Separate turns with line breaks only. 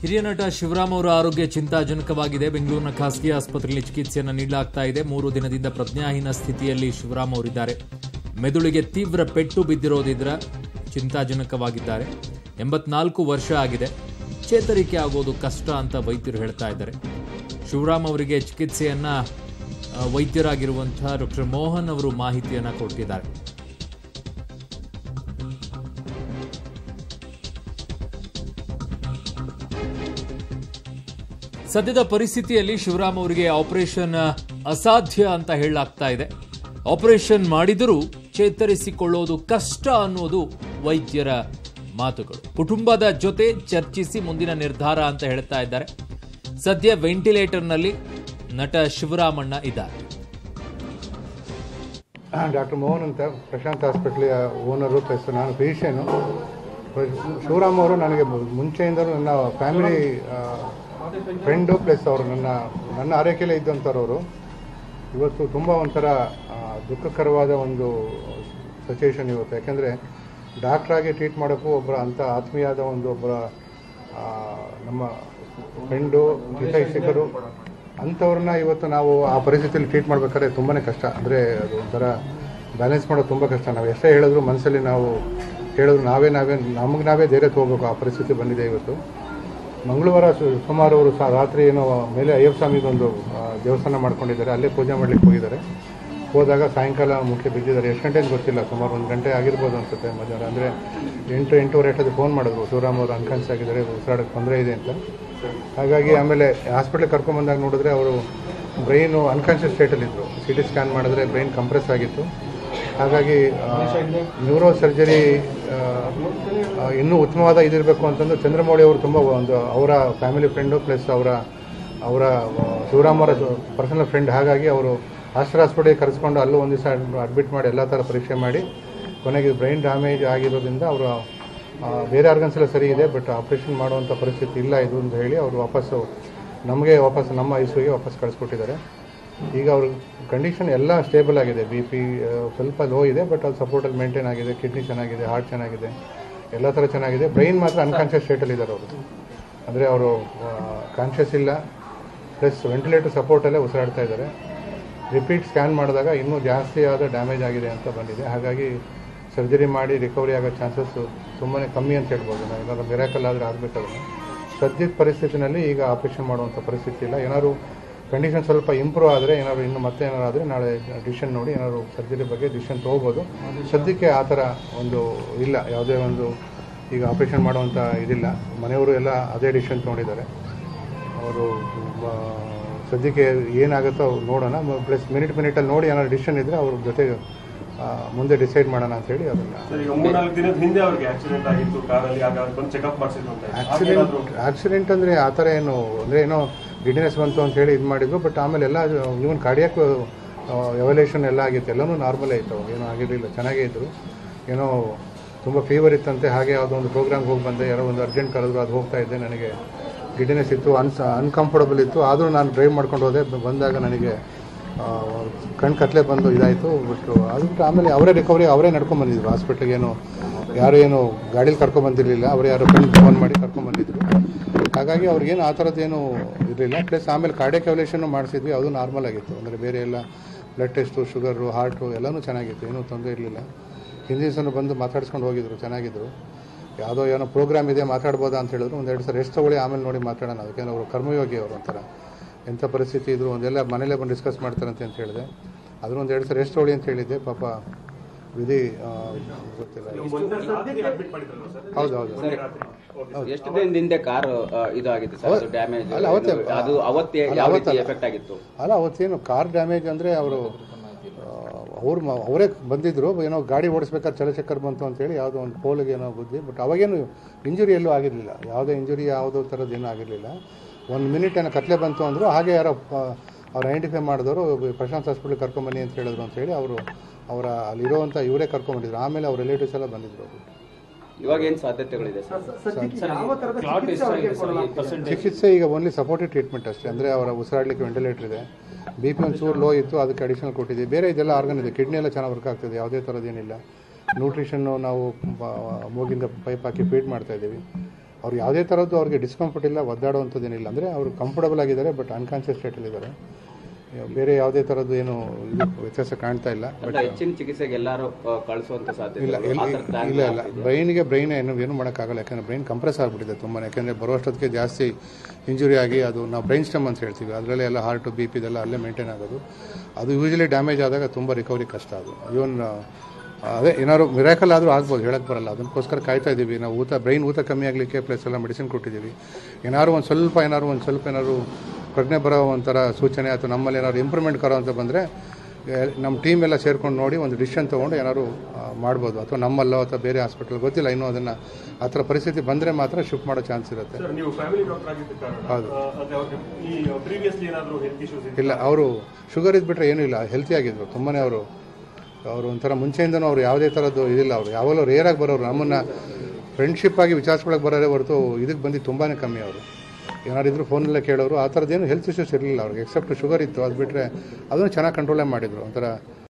ಹಿರಿಯ ನಟ ಶಿವರಾಮ್ ಅವರ ಆರೋಗ್ಯ ಚಿಂತಾಜನಕವಾಗಿದೆ ಬೆಂಗಳೂರಿನ ಖಾಸಗಿ ಆಸ್ಪತ್ರೆಯಲ್ಲಿ ಚಿಕಿತ್ಸೆಯನ್ನು ನೀಡಲಾಗ್ತಾ ಇದೆ ಮೂರು ದಿನದಿಂದ ಪ್ರಜ್ಞಾಹೀನ ಸ್ಥಿತಿಯಲ್ಲಿ ಶಿವರಾಮ್ ಅವರಿದ್ದಾರೆ ಮೆದುಳಿಗೆ ತೀವ್ರ ಪೆಟ್ಟು ಬಿದ್ದಿರೋದಿದ್ರ ಚಿಂತಾಜನಕವಾಗಿದ್ದಾರೆ ಎಂಬತ್ನಾಲ್ಕು ವರ್ಷ ಆಗಿದೆ ಚೇತರಿಕೆ ಆಗೋದು ಕಷ್ಟ ಅಂತ ವೈದ್ಯರು ಹೇಳ್ತಾ ಇದ್ದಾರೆ ಶಿವರಾಮ್ ಅವರಿಗೆ ಚಿಕಿತ್ಸೆಯನ್ನ ಆ, ವೈದ್ಯರಾಗಿರುವಂತಹ ಡಾಕ್ಟರ್ ಮೋಹನ್ ಅವರು ಮಾಹಿತಿಯನ್ನ ಕೊಟ್ಟಿದ್ದಾರೆ ಸದ್ಯದ ಪರಿಸ್ಥಿತಿಯಲ್ಲಿ ಶಿವರಾಮ್ ಅವರಿಗೆ ಆಪರೇಷನ್ ಅಸಾಧ್ಯ ಅಂತ ಹೇಳಲಾಗ್ತಾ ಇದೆ ಆಪರೇಷನ್ ಮಾಡಿದರೂ ಚೇತರಿಸಿಕೊಳ್ಳೋದು ಕಷ್ಟ ಅನ್ನೋದು ವೈದ್ಯರ ಮಾತುಗಳು ಕುಟುಂಬದ ಜೊತೆ ಚರ್ಚಿಸಿ ಮುಂದಿನ ನಿರ್ಧಾರ ಅಂತ ಹೇಳ್ತಾ ಇದ್ದಾರೆ ಸದ್ಯ ವೆಂಟಿಲೇಟರ್ನಲ್ಲಿ ನಟ ಶಿವರಾಮಣ್ಣ ಇದ್ದಾರೆ
ಡಾಕ್ಟರ್ ಮೋಹನ್ ಅಂತ ಪ್ರಶಾಂತ್ ಹಾಸ್ಪಿಟ್ಲಿಯ ಓನರು ಪ್ಲಸ್ ನಾನು ಫಿಸಿಷಿಯನು ಶಿವರಾಮ್ ಅವರು ನನಗೆ ಮು- ಮುಂಚೆಯಿಂದಲೂ ನನ್ನ ಫ್ಯಾಮಿಲಿ ಫ್ರೆಂಡು ಪ್ಲಸ್ ಅವರು ನನ್ನ ನನ್ನ ಆರೈಕೆಯಲ್ಲೇ ಇದ್ದಂಥವ್ರವರು ಇವತ್ತು ತುಂಬ ಒಂಥರ ಆ, ದುಃಖಕರವಾದ ಒಂದು ಸಿಚುವೇಶನ್ ಇವತ್ತು ಯಾಕೆಂದರೆ ಡಾಕ್ಟ್ರಾಗಿ ಟ್ರೀಟ್ ಮಾಡೋಕ್ಕೂ ಒಬ್ಬರ ಅಂಥ ಆತ್ಮೀಯಾದ ಒಂದು ಒಬ್ಬರ ಆ, ನಮ್ಮ ಫ್ರೆಂಡು ಹಿತೈಷಿಕರು ಅಂಥವ್ರನ್ನ ಇವತ್ತು ನಾವು ಆ ಪರಿಸ್ಥಿತಿಯಲ್ಲಿ ಟ್ರೀಟ್ ಮಾಡ್ಬೇಕಾದ್ರೆ ತುಂಬಾ ಕಷ್ಟ ಅಂದರೆ ಅದು ಒಂಥರ ಬ್ಯಾಲೆನ್ಸ್ ಮಾಡೋದು ತುಂಬ ಕಷ್ಟ ನಾವು ಎಷ್ಟೇ ಹೇಳಿದ್ರು ಮನಸ್ಸಲ್ಲಿ ನಾವು ಹೇಳಿದ್ರು ನಾವೇ ನಾವೇ ನಮಗೆ ನಾವೇ ಧೈರ್ಯ ತೊಗೋಬೇಕು ಆ ಪರಿಸ್ಥಿತಿ ಬಂದಿದೆ ಇವತ್ತು ಮಂಗಳವಾರ ಸು- ಸುಮಾರು ಅವರು ಸಹ ರಾತ್ರಿ ಏನೋ ಮೇಲೆ ಅಯ್ಯಪ್ಪ ಸ್ವಾಮಿದೊಂದು ಆ, ದೇವಸ್ಥಾನ ಮಾಡ್ಕೊಂಡಿದ್ದಾರೆ ಅಲ್ಲೇ ಪೂಜೆ ಮಾಡ್ಲಿಕ್ಕೆ ಹೋಗಿದ್ದಾರೆ ಹೋದಾಗ ಸಾಯಂಕಾಲ ಮುಖ್ಯ ಬಿದ್ದಿದ್ದಾರೆ ಎಷ್ಟು ಗಂಟೆ ಅಂತ ಗೊತ್ತಿಲ್ಲ ಸುಮಾರು ಒಂದು ಗಂಟೆ ಆಗಿರ್ಬೋದು ಅನ್ಸುತ್ತೆ ಮಧ್ಯಾಹ್ನ ಅಂದರೆ ಎಂಟು ಎಂಟೂವರೆ ಅಷ್ಟೊತ್ತಿಗೆ ಫೋನ್ ಮಾಡಿದ್ರು ಶಿವರಾಮ್ ಅವರು ಅನ್ಕಾನ್ಸ್ ಆಗಿದ್ದಾರೆ ಉಸಿರಾಡಕ್ಕೆ ತೊಂದರೆ ಇದೆ ಅಂತ ಹಾಗಾಗಿ ಆಮೇಲೆ ಹಾಸ್ಪಿಟ್ಲಿಗೆ ಕರ್ಕೊಂಬಂದಾಗ ನೋಡಿದ್ರೆ ಅವರು ಬ್ರೈನು ಅನ್ಕಾನ್ಷಿಯಸ್ ಸ್ಟೇಟಲ್ಲಿದ್ದರು ಸಿ ಟಿ ಸ್ಕ್ಯಾನ್ ಮಾಡಿದ್ರೆ ಬ್ರೈನ್ ಕಂಪ್ರೆಸ್ ಆಗಿತ್ತು ಹಾಗಾಗಿ ನ್ಯೂರೋ ಸರ್ಜರಿ ಇನ್ನೂ ಉತ್ತಮವಾದ ಇದಿರಬೇಕು ಅಂತಂದು ಚಂದ್ರಮೌಳಿ ಅವರು ತುಂಬ ಒಂದು ಅವರ ಫ್ಯಾಮಿಲಿ ಫ್ರೆಂಡು ಪ್ಲಸ್ ಅವರ ಅವರ ಆ, ಶಿವರಾಮ್ ಅವರ ಪರ್ಸನಲ್ ಫ್ರೆಂಡ್ ಹಾಗಾಗಿ ಅವರು ಆಸ್ಟರ್ ಹಾಸ್ಪಿಟಲ್ಗೆ ಕರೆಸ್ಕೊಂಡು ಅಲ್ಲೂ ಒಂದು ದಿವಸ ಅಡ್ಮಿಟ್ ಮಾಡಿ ಎಲ್ಲ ಥರ ಪರೀಕ್ಷೆ ಮಾಡಿ ಕೊನೆಗೆ ಬ್ರೈನ್ ಡ್ಯಾಮೇಜ್ ಆಗಿರೋದ್ರಿಂದ ಅವರು ಆ, ಬೇರೆ ಆರ್ಗನ್ಸ್ ಎಲ್ಲ ಸರಿ ಇದೆ ಬಟ್ ಆಪ್ರೇಷನ್ ಮಾಡುವಂಥ ಪರಿಸ್ಥಿತಿ ಇಲ್ಲ ಇದು ಅಂತ ಹೇಳಿ ಅವರು ವಾಪಸ್ಸು ನಮಗೆ ವಾಪಸ್ ನಮ್ಮ ಐಸಿಯುಗೆ ವಾಪಸ್ ಕಳಿಸ್ಕೊಟ್ಟಿದ್ದಾರೆ ಈಗ ಅವ್ರ ಕಂಡೀಷನ್ ಎಲ್ಲ ಸ್ಟೇಬಲ್ ಆಗಿದೆ ಬಿ ಪಿ ಸ್ವಲ್ಪ ಲೋ ಇದೆ ಬಟ್ ಅದು ಸಪೋರ್ಟಲ್ಲಿ ಮೇಂಟೈನ್ ಆಗಿದೆ ಕಿಡ್ನಿ ಚೆನ್ನಾಗಿದೆ ಹಾರ್ಟ್ ಚೆನ್ನಾಗಿದೆ ಎಲ್ಲ ಥರ ಚೆನ್ನಾಗಿದೆ ಬ್ರೈನ್ ಮಾತ್ರ ಅನ್ಕಾನ್ಷಿಯಸ್ ಸ್ಟೇಟಲ್ಲಿ ಇದ್ದಾರೆ ಅವರು ಅಂದರೆ ಅವರು ಕಾನ್ಷಿಯಸ್ ಇಲ್ಲ ಪ್ಲಸ್ ವೆಂಟಿಲೇಟರ್ ಸಪೋರ್ಟಲ್ಲೇ ಉಸಿರಾಡ್ತಾ ಇದ್ದಾರೆ ರಿಪೀಟ್ ಸ್ಕ್ಯಾನ್ ಮಾಡಿದಾಗ ಇನ್ನೂ ಜಾಸ್ತಿ ಆದ ಡ್ಯಾಮೇಜ್ ಆಗಿದೆ ಅಂತ ಬಂದಿದೆ ಹಾಗಾಗಿ ಸರ್ಜರಿ ಮಾಡಿ ರಿಕವರಿ ಆಗೋ ಚಾನ್ಸಸ್ ತುಂಬಾ ಕಮ್ಮಿ ಅಂತ ಹೇಳ್ಬೋದು ನಾವು ಏನಾದ್ರು ಮಿರಾಕಲ್ ಆದರೆ ಆಗಬೇಕಾದ್ರೆ ಸದ್ಯದ ಪರಿಸ್ಥಿತಿನಲ್ಲಿ ಈಗ ಆಪರೇಷನ್ ಮಾಡುವಂಥ ಪರಿಸ್ಥಿತಿ ಇಲ್ಲ ಏನಾದ್ರು ಕಂಡೀಷನ್ ಸ್ವಲ್ಪ ಇಂಪ್ರೂವ್ ಆದರೆ ಏನಾದ್ರು ಇನ್ನು ಮತ್ತೆ ಏನಾದ್ರು ಆದರೆ ನಾಳೆ ಡಿಸಿಷನ್ ನೋಡಿ ಏನಾದ್ರು ಸರ್ಜರಿ ಬಗ್ಗೆ ಡಿಸಿಷನ್ ತೊಗೋಬೋದು ಸದ್ಯಕ್ಕೆ ಆ ಥರ ಒಂದು ಇಲ್ಲ ಯಾವುದೇ ಒಂದು ಈಗ ಆಪರೇಷನ್ ಮಾಡುವಂಥ ಇದಿಲ್ಲ ಮನೆಯವರು ಎಲ್ಲ ಅದೇ ಡಿಸಿಷನ್ ತೊಗೊಂಡಿದ್ದಾರೆ ಅವರು ಆ, ಸದ್ಯಕ್ಕೆ ಏನಾಗುತ್ತೋ ನೋಡೋಣ ಪ್ಲಸ್ ಮಿನಿಟ್ ಮಿನಿಟಲ್ಲಿ ನೋಡಿ ಏನಾದ್ರು ಡಿಸಿಷನ್ ಇದ್ದರೆ ಅವ್ರ ಜೊತೆ ಆ, ಮುಂದೆ ಡಿಸೈಡ್ ಮಾಡೋಣ ಅಂತೇಳಿ ಅದನ್ನು
ಸರ್ ಈಗ ಮೂರ್ನಾಲ್ಕು ದಿನದ ಹಿಂದೆ ಅವ್ರಿಗೆ ಆಕ್ಸಿಡೆಂಟ್ ಆಗಿತ್ತು ಕಾರಲ್ಲಿ ಆಗ ಬಂದು ಚೆಕಪ್ ಮಾಡಿಸಿದ್ರು ಅಂತ ಹಾಗೇನಾದ್ರು
ಆಕ್ಸಿಡೆಂಟ್ ಆಕ್ಸಿಡೆಂಟ್ ಅಂದರೆ ಆ ಥರ ಏನು ಅಂದರೆ ಏನೋ ಗಿಡ್ನೆಸ್ ಬಂತು ಅಂತ ಹೇಳಿ ಇದು ಮಾಡಿದ್ರು ಬಟ್ ಆಮೇಲೆ ಎಲ್ಲ ಈವನ್ ಕಾರ್ಡಿಯಾಕ್ ಎವಲ್ಯೂಷನ್ ಎಲ್ಲ ಆಗಿತ್ತು ಎಲ್ಲನೂ ನಾರ್ಮಲೇ ಇತ್ತು ಅವಾಗ ಏನೂ ಆಗಿರಲಿಲ್ಲ ಚೆನ್ನಾಗೇ ಇದ್ದರು ಏನೋ ತುಂಬ ಫೀವರ್ ಇತ್ತಂತೆ ಹಾಗೆ ಯಾವುದೋ ಒಂದು ಪ್ರೋಗ್ರಾಮ್ಗೆ ಹೋಗಿ ಬಂದೆ ಯಾರೋ ಒಂದು ಅರ್ಜೆಂಟ್ ಕರೆದ್ರು ಅದು ಹೋಗ್ತಾ ಇದ್ದೆ ನನಗೆ ಗಿಡ್ನೆಸ್ ಇತ್ತು ಅನ್ಸ್ ಅನ್ಕಂಫರ್ಟಬಲ್ ಇತ್ತು ಆದರೂ ನಾನು ಡ್ರೈವ್ ಮಾಡ್ಕೊಂಡು ಹೋದೆ ಬ- ಬಂದಾಗ ನನಗೆ ಕಣ್ ಕತ್ಲೆ ಬಂದು ಇದಾಯಿತು ಬಟ್ ಅದು ಬಿಟ್ಟು ಆಮೇಲೆ ಅವರೇ ರಿಕವರಿ ಅವರೇ ನಡ್ಕೊಂಡು ಬಂದಿದ್ರು ಹಾಸ್ಪಿಟ್ಲಿಗೆ ಏನು ಯಾರು ಏನು ಗಾಡೀಲಿ ಕರ್ಕೊಂಡು ಬಂದಿರಲಿಲ್ಲ ಅವರು ಯಾರೋ ಫ್ರೆಂಡ್ ಫೋನ್ ಮಾಡಿ ಕರ್ಕೊಂಡು ಬಂದಿದ್ರು ಹಾಗಾಗಿ ಅವ್ರಿಗೇನು ಆ ಥರದ್ದೇನು ಇರಲಿಲ್ಲ ಪ್ಲಸ್ ಆಮೇಲೆ ಕಾರ್ಡಿಯಕ್ ಎವಲ್ಯೂಷನ್ನು ಮಾಡಿಸಿದ್ವಿ ಅದು ನಾರ್ಮಲ್ ಆಗಿತ್ತು ಅಂದರೆ ಬೇರೆ ಎಲ್ಲ ಬ್ಲಡ್ ಟೆಸ್ಟು ಶುಗರು ಹಾರ್ಟು ಎಲ್ಲನೂ ಚೆನ್ನಾಗಿತ್ತು ಏನೂ ತೊಂದರೆ ಇರಲಿಲ್ಲ ಹಿಂದಿನ ದಿವಸನೂ ಬಂದು ಮಾತಾಡ್ಸ್ಕೊಂಡು ಹೋಗಿದ್ರು ಚೆನ್ನಾಗಿದ್ರು ಯಾವುದೋ ಏನೋ ಪ್ರೋಗ್ರಾಮ್ ಇದೆ ಮಾತಾಡ್ಬೋದಾ ಅಂತ ಹೇಳಿದ್ರು ಒಂದೆರಡು ಸಲ ರೆಸ್ಟ್ ತೊಗೊಳ್ಳಿ ಆಮೇಲೆ ನೋಡಿ ಮಾತಾಡೋಣ ಅದಕ್ಕೆ ಅವರು ಕರ್ಮಯೋಗಿ ಅವರು ಒಂಥರ ಎಂಥ ಪರಿಸ್ಥಿತಿ ಇದ್ರು ಒಂದೆಲ್ಲ ಮನೇಲೇ ಬಂದು ಡಿಸ್ಕಸ್ ಮಾಡ್ತಾರಂತೆ ಅಂತ ಹೇಳಿದೆ ಅದ್ರ ಒಂದು ಎರಡು ಸಲ ರೆಸ್ಟ್ ತೊಗೊಳ್ಳಿ ಅಂತ ಹೇಳಿದ್ದೆ ಪಾಪ ವಿಧಿ ಆ, ಗೊತ್ತಿಲ್ಲ
ಮೊನ್ನೆ ರಾತ್ರಿ ಅಡ್ಮಿಟ್ ಮಾಡಿದ್ರಲ್ವಾ ಸರ್
ಹೌದು ಹೌದು
ಎಷ್ಟು ದಿನದ ಹಿಂದೆ ಕಾರ್ ಇದು ಆಗಿತ್ತು ಸರ್ ಅದು ಡ್ಯಾಮೇಜ್
ಅಲ್ಲ, ಅವತ್ತೇ-
ಅದು ಅವತ್ತೇ
ಅಲ್ಲ,
ಯಾವ ರೀತಿ
ಅವತ್ತಲ್ಲ.
ಎಫೆಕ್ಟ್ ಆಗಿತ್ತು
ಅಲ್ಲ ಅವತ್ತೇನು ಕಾರ್ ಡ್ಯಾಮೇಜ್ ಅಂದರೆ ಅವರು ಅವ್ರು ಮ- ಅವರೇ ಬಂದಿದ್ರು ಏನೋ ಗಾಡಿ ಓಡಿಸ್ಬೇಕಾದ್ರೆ ಚಲಚಕ್ಕರ್ ಬಂತು ಅಂತೇಳಿ ಯಾವುದೋ ಒಂದು ಪೋಲಿಗೆ ಏನೋ ಬುದ್ಧಿ ಬಟ್ ಅವಾಗೇನು ಇಂಜುರಿ ಎಲ್ಲೂ ಆಗಿರಲಿಲ್ಲ ಯಾವುದೇ ಇಂಜುರಿ ಯಾವುದೋ ಥರದ್ದು ಏನೂ ಆಗಿರಲಿಲ್ಲ ಒಂದು ಮಿನಿಟ್ ಏನೋ ಕತ್ಲೆ ಬಂತು ಅಂದರು ಹಾಗೆ ಯಾರೋ ಪ- ಅವ್ರು ಐಡೆಂಟಿಫೈ ಮಾಡಿದವರು ಪ್ರಶಾಂತ್ ಹಾಸ್ಪಿಟ್ಲಿಗೆ ಕರ್ಕೊಂಬನ್ನಿ ಅಂತ ಹೇಳಿದ್ರು ಅಂತ ಹೇಳಿ ಅವರು ಅವರ ಅಲ್ಲಿರೋವಂಥ ಇವರೇ ಕರ್ಕೊಂಬಂದಿದ್ರು ಆಮೇಲೆ ಅವ್ರ ರಿಲೇಟಿವ್ಸ್ ಎಲ್ಲ ಬಂದಿದ್ರು ಅವರು
ಇವಾಗ ಏನ್ ಸಾಧ್ಯತೆಗಳಿದೆ ಸರ್
ಚಿಕಿತ್ಸೆ ಈಗ ಓನ್ಲಿ ಸಪೋರ್ಟಿವ್ ಟ್ರೀಟ್ಮೆಂಟ್ ಅಷ್ಟೇ ಅಂದರೆ ಅವರ ಉಸಿರಾಡಲಿಕ್ಕೆ ವೆಂಟಿಲೇಟರ್ ಇದೆ ಬಿ ಪಿ ಒಂದು ಚೂರು ಲೋ ಇತ್ತು ಅದಕ್ಕೆ ಅಡಿಷನಲ್ ಕೊಟ್ಟಿದ್ದೀವಿ ಬೇರೆ ಇದೆಲ್ಲ ಆರ್ಗನ್ ಇದೆ ಕಿಡ್ನಿ ಎಲ್ಲ ಚೆನ್ನಾಗಿ ವರ್ಕ್ ಆಗ್ತದೆ ಯಾವುದೇ ಥರದ್ದೇನಿಲ್ಲ ನ್ಯೂಟ್ರಿಷನ್ನು ನಾವು ಬ- ಮೂಗಿಂದ ಪೈಪ್ ಹಾಕಿ ಫೀಡ್ ಮಾಡ್ತಾ ಇದ್ದೀವಿ ಅವ್ರು ಯಾವುದೇ ಥರದ್ದು ಅವ್ರಿಗೆ ಡಿಸ್ಕಂಫರ್ಟ್ ಇಲ್ಲ ಒದ್ದಾಡುವಂಥದ್ದು ಏನಿಲ್ಲ ಅಂದರೆ ಅವರು ಕಂಫರ್ಟಬಲ್ ಆಗಿದ್ದಾರೆ ಬಟ್ ಅನ್ಕಾನ್ಷಿಯಸ್ ಸ್ಟೇಟಲ್ಲಿದ್ದಾರೆ ಬೇರೆ ಯಾವುದೇ ಥರದ್ದು ಏನು ಇದು ವ್ಯತ್ಯಾಸ ಕಾಣ್ತಾ ಇಲ್ಲ
ಅಲ್ಲ ಹೆಚ್ಚಿನ ಚಿಕಿತ್ಸೆಗೆ ಎಲ್ಲಾರು ಆ, ಕಳಿಸುವಂತ ಸಾಧ್ಯತೆ
ಇಲ್ಲ
ಇದೆ. ಆ
ಎಲ್ಲಿ
ಥರ plan
ಇಲ್ಲ ಇಲ್ಲ
ಆಗ್ತಿದೆ.
ಬ್ರೈನ್ಗೆ ಬ್ರೈನ್ ಏನು ಏನು ಮಾಡೋಕ್ಕಾಗಲ್ಲ ಯಾಕಂದರೆ ಬ್ರೈನ್ ಕಂಪ್ರೆಸ್ ಆಗಿಬಿಟ್ಟಿದೆ ತುಂಬ ಯಾಕೆಂದರೆ ಬರುವಷ್ಟೊತ್ತಿಗೆ ಜಾಸ್ತಿ ಇಂಜುರಿ ಆಗಿ ಅದು ನಾವು ಬ್ರೈನ್ ಸ್ಟಮ್ ಅಂತ ಹೇಳ್ತೀವಿ ಅದರಲ್ಲೇ ಎಲ್ಲ ಹಾರ್ಟು ಬಿ ಪಿ ಇದೆಲ್ಲ ಅಲ್ಲೇ ಮೇಂಟೈನ್ ಆಗೋದು ಅದು ಯೂಶಲಿ ಡ್ಯಾಮೇಜ್ ಆದಾಗ ತುಂಬ ರಿಕವರಿ ಕಷ್ಟ ಅದು ಇವನ್ ಅದೇ ಏನಾದ್ರು ಮಿರಾಕಲ್ ಆದರೂ ಆಗ್ಬೋದು ಹೇಳಕ್ಕೆ ಬರಲ್ಲ ಅದಕ್ಕೋಸ್ಕರ ಕಾಯ್ತಾ ಇದ್ದೀವಿ ನಾವು ಊತ ಬ್ರೈನ್ ಊತ ಕಮ್ಮಿ ಆಗಲಿಕ್ಕೆ ಪ್ಲಸ್ ಎಲ್ಲ ಮೆಡಿಸಿನ್ ಕೊಟ್ಟಿದ್ದೀವಿ ಏನಾದ್ರು ಒಂದು ಸ್ವಲ್ಪ ಏನಾದ್ರು ಒಂದು ಸ್ವಲ್ಪ ಏನಾದ್ರು ಪ್ರಜ್ಞೆ ಬರೋ ಒಂಥರ ಸೂಚನೆ ಅಥವಾ ನಮ್ಮಲ್ಲಿ ಏನಾದ್ರು ಇಂಪ್ರೂವ್ಮೆಂಟ್ ಕರೋ ಅಂತ ಬಂದರೆ ನಮ್ಮ ಟೀಮ್ ಎಲ್ಲ ಸೇರ್ಕೊಂಡು ನೋಡಿ ಒಂದು ಡಿಸಿಷನ್ ತೊಗೊಂಡು ಏನಾದ್ರು ಆ, ಮಾಡ್ಬೋದು ಅಥವಾ ನಮ್ಮಲ್ಲೋ ಅಥವಾ ಬೇರೆ ಹಾಸ್ಪಿಟಲ್ ಗೊತ್ತಿಲ್ಲ ಇನ್ನೂ ಅದನ್ನು ಆ ಥರ ಪರಿಸ್ಥಿತಿ ಬಂದರೆ ಮಾತ್ರ ಶಿಫ್ಟ್ ಮಾಡೋ ಚಾನ್ಸ್ ಇರುತ್ತೆ
ಸರ್ ನೀವು ಫ್ಯಾಮಿಲಿ ಡಾಕ್ಟರ್ ಆಗಿದ್ದ ಕಾರಣ
ಹೌದು.
ಆ, ಅದೇ ಅವ್ರಿಗೆ ಈ ಪ್ರೀವಿಯಸ್ಲಿ ಏನಾದರೂ ಹೆಲ್ತ್ ಇಶ್ಯೂಸ್
ಇಲ್ಲ ಅವರು ಶುಗರ್ ಇದ್ಬಿಟ್ರೆ ಏನೂ ಇಲ್ಲ ಹೆಲ್ತಿ ಆಗಿದ್ರು ತುಂಬಾ ಅವರು ಅವರು ಒಂಥರ ಮುಂಚೆಯಿಂದನೂ ಅವ್ರು ಯಾವುದೇ ಥರದ್ದು ಇದಿಲ್ಲ ಅವರು ಯಾವಾಗಲೂ ರೇರಾಗಿ ಬರೋರು ನಮ್ಮನ್ನು ಫ್ರೆಂಡ್ಶಿಪ್ ಆಗಿ ವಿಚಾರಿಸ್ಕೊಳಕ್ಕೆ ಬರೋದೇ ಹೊರತು ಇದಕ್ಕೆ ಬಂದು ತುಂಬಾ ಕಮ್ಮಿ ಅವರು ಏನಾರಿದ್ರು ಫೋನಲ್ಲೇ ಕೇಳೋರು ಆ ಥರದ್ದೇನು ಹೆಲ್ತ್ ಇಶ್ಯೂಸ್ ಇರಲಿಲ್ಲ ಅವ್ರಿಗೆ ಎಕ್ಸೆಪ್ಟ್ ಶುಗರ್ ಇತ್ತು ಅದು ಬಿಟ್ಟರೆ ಅದನ್ನು ಚೆನ್ನಾಗಿ ಕಂಟ್ರೋಲೇ ಮಾಡಿದರು ಒಂಥರ